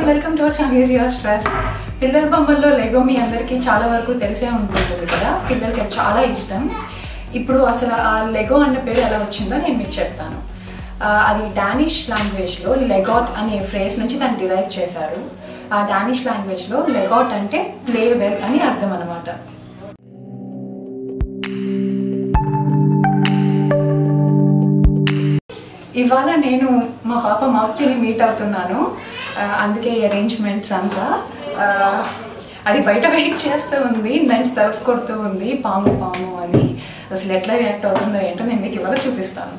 And welcome to our channel your stress పిల్లల బొమ్మల్లో Lego మీ అందరికీ చాలా వరకు తెలిసే ఉంటుంది కదా పిల్లలకి అది చాలా ఇష్టం ఇప్పుడు అసలు ఆ లెగో అన్న పేరు ఎలా వచ్చిందో నేను మీకు చెప్తాను ఆ, అది డానిష్ లాంగ్వేజ్లో లెగాట్ అనే ఫ్రేజ్ నుంచి దాన్ని డిరైవ్ చేశారు ఆ డానిష్ లాంగ్వేజ్లో లెగాట్ అంటే ప్లే వెల్ అని అర్థం అనమాట ఇవాళ నేను మా పాప మాక్తిని మీట్ అవుతున్నాను ఆ, అందుకే అరేంజ్మెంట్స్ అంతా ఆ, అది బయట వెయిట్ చేస్తూ ఉంది దంచి తలుపు కొడుతూ ఉంది పాము పాము అని అసలు ఎట్లా రియాక్ట్ అవుతుందో ఏంటో నేను మీకు ఇవాళ చూపిస్తాను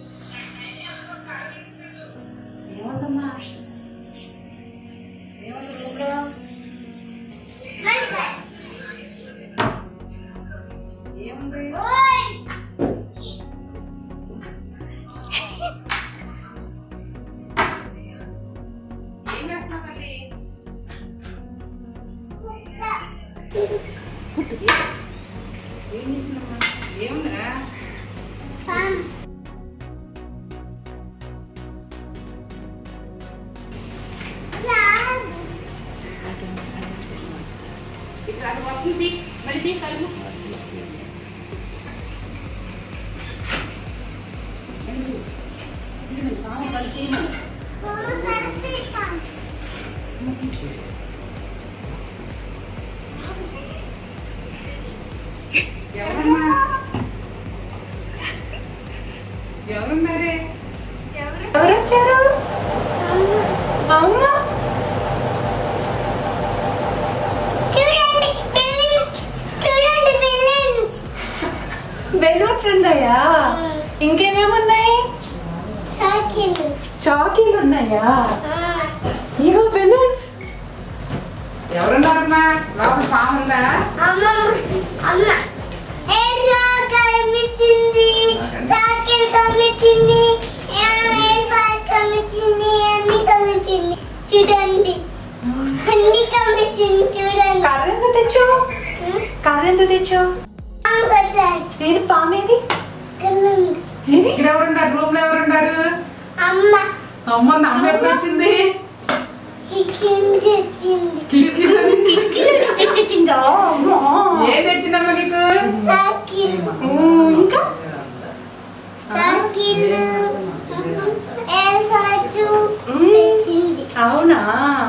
ఎవరున్నారే ఎవరు వచ్చారు అవునా చూడండి పిల్లిన్స్ చూడండి పిల్లిన్స్ బెలూన్స్ ఉన్నాయా ఇంకేమేమి ఉన్నాయి చాకిలు చాకీలు ఉన్నాయా ఇగో బెలూన్స్ ఎవరున్నారమ్మా లోపల పాము ఉందా అమ్మ అమ్మ ఏదో కనిపించింది చాకిలు కనిపించింది కనిపించింది అన్ని కనిపించింది చూడండి అన్ని కనిపించింది చూడండి కర్ర ఎంత తెచ్చు కర్ర ఎంత తెచ్చు అమ్మ కొట్టాలి ఏది పామేది కళ్ళండి ఏది ఇక్కడ ఎవరున్నారు రూమ్ లో ఎవరున్నారు అమ్మ అమ్మ అమ్మ ఎప్పుడు వచ్చింది కింది వచ్చింది కిటికీలో నుంచి అమ్మా. ఏం తెచ్చిందమ్మా నీకు చాకిలు ఉమ్, ఇంకా చాకిలు ఏసాచు తెచ్చింది అవునా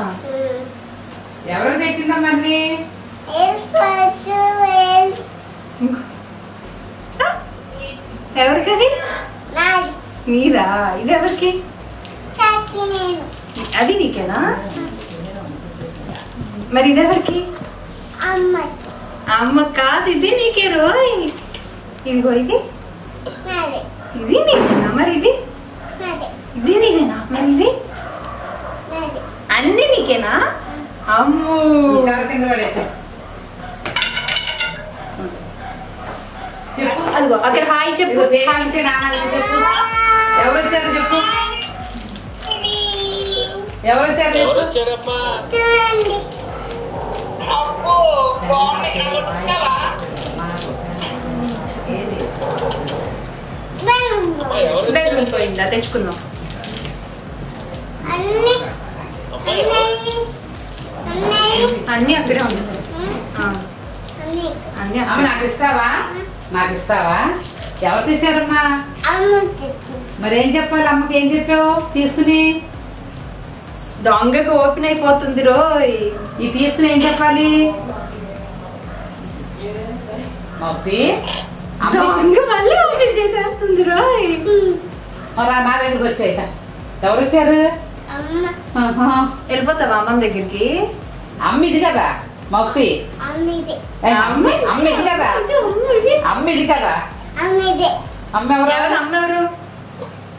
ఎవరు తెచ్చిందమ్మా అన్ని ఏసాచు ఎల్ ఇంకో ఎవరికది నాది మీరా ఇది ఎవరికి చాకి నేను అది నీకేనా మరి ఇది ఎవరికి అమ్మకి అమ్మ కాదు ఇది నీకే రోయ్ ఇదిగో ఇది నాది ఇది నీకేనా మరి ఇది నాది ఇది నీకేనా మరి ఇది నాది అన్ని నీకేనా అమ్మో ఈ కర్ర కింద పడేసి చెప్పు అదిగో అక్కడ హాయ్ చెప్పు ఇదిగో దేని నుంచి నాన్నకి చెప్పు ఎవరు వచ్చారు చెప్పు ఎవరు వచ్చారు చెప్పు వచ్చారమ్మా చూడండి బెలూన్ ఎవరు బెడ్రూమ్ పోయిందా తెచ్చుకుందాం అన్ని అమ్మా ఎవరు అన్నయ్య అన్ని అక్కడే ఉంది ఆ, అన్ని అన్ని అమ్మ అక్కడే. నాకు ఇస్తావా నాకు ఇస్తావా ఎవరు తెచ్చారమ్మా అమ్మ తెచ్చింది మరి ఏం చెప్పాలి అమ్మకి ఏం చెప్పావు తీసుకుని దొంగకు ఓపెన్ అయిపోతుంది రోయ్ ఈ తీసుకుని ఏం చెప్పాలి మొక్కి అమ్మ ఇచ్చింది. దొంగ మళ్ళీ ఓపెన్ చేసేస్తుంది రోయ్ మరి నా దగ్గరికి వచ్చాయి ఎవరు వచ్చారు అమ్మ ఆహా. వెళ్ళిపోతావా అమ్మమ్మ దగ్గరికి అమ్మ ఇది కదా మొక్తి అమ్మిది ఏ, అమ్మ అమ్మ ఇది కదా అమ్మ ఇది కదా అమ్మిది అమ్మ ఎవరు ఎవరు అమ్మ ఎవరు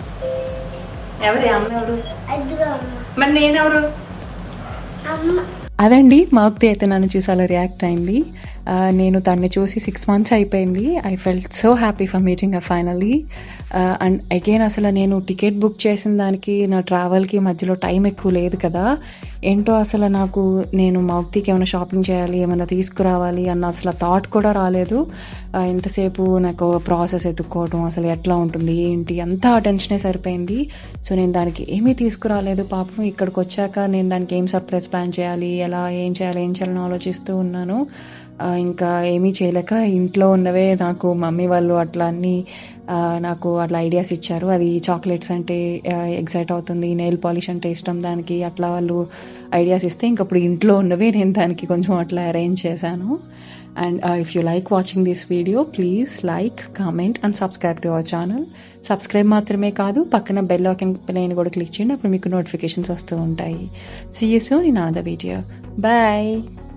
ఎవరి అమ్మ ఎవరు అదిగో అమ్మ మరి నేనెవరు అమ్మ అదండి మాక్తి అయితే నన్ను చూసి అలా రియాక్ట్ అయింది ఆ, నేను తన్ని చూసి సిక్స్ మంత్స్ అయిపోయింది I felt so happy for meeting uh finally and again అసలు నేను టికెట్ బుక్ చేసిన దానికి నా ట్రావెల్కి మధ్యలో టైం ఎక్కువ లేదు కదా ఏంటో అసలు నాకు నేను మౌక్తికి ఏమైనా షాపింగ్ చేయాలి ఏమైనా తీసుకురావాలి అన్న అసలు థాట్ కూడా రాలేదు ఆ, ఎంతసేపు నాకు ప్రాసెస్ ఎత్తుక్కోవడం అసలు ఎట్లా ఉంటుంది ఏంటి అంతా టెన్షనే సరిపోయింది సో నేను దానికి ఏమీ తీసుకురాలేదు పాపం ఇక్కడికి వచ్చాక నేను దానికి ఏం సర్ప్రైజ్ ప్లాన్ చేయాలి ఎలా ఏం చేయాలి ఏం చేయాలని ఆలోచిస్తూ ఉన్నాను ఆ, ఇంకా ఏమీ చేయలేక ఇంట్లో ఉన్నవే నాకు మమ్మీ వాళ్ళు అట్లా అన్నీ ఆ, నాకు అట్లా ఐడియాస్ ఇచ్చారు అది చాక్లెట్స్ అంటే ఎగ్జైట్ అవుతుంది నెయిల్ పాలిష్ అంటే ఇష్టం దానికి అట్లా వాళ్ళు ఐడియాస్ ఇస్తే ఇంక అప్పుడు ఇంట్లో ఉన్నవే నేను దానికి కొంచెం అట్లా అరేంజ్ చేశాను and if you like watching this video please like comment and subscribe to our channel subscribe మాత్రమే కాదు పక్కన బెల్ ఐకన్ ప్లేన్ కూడా క్లిక్ చేయండి అప్పుడు మీకు నోటిఫికేషన్స్ వస్తూ ఉంటాయి see you soon in another video bye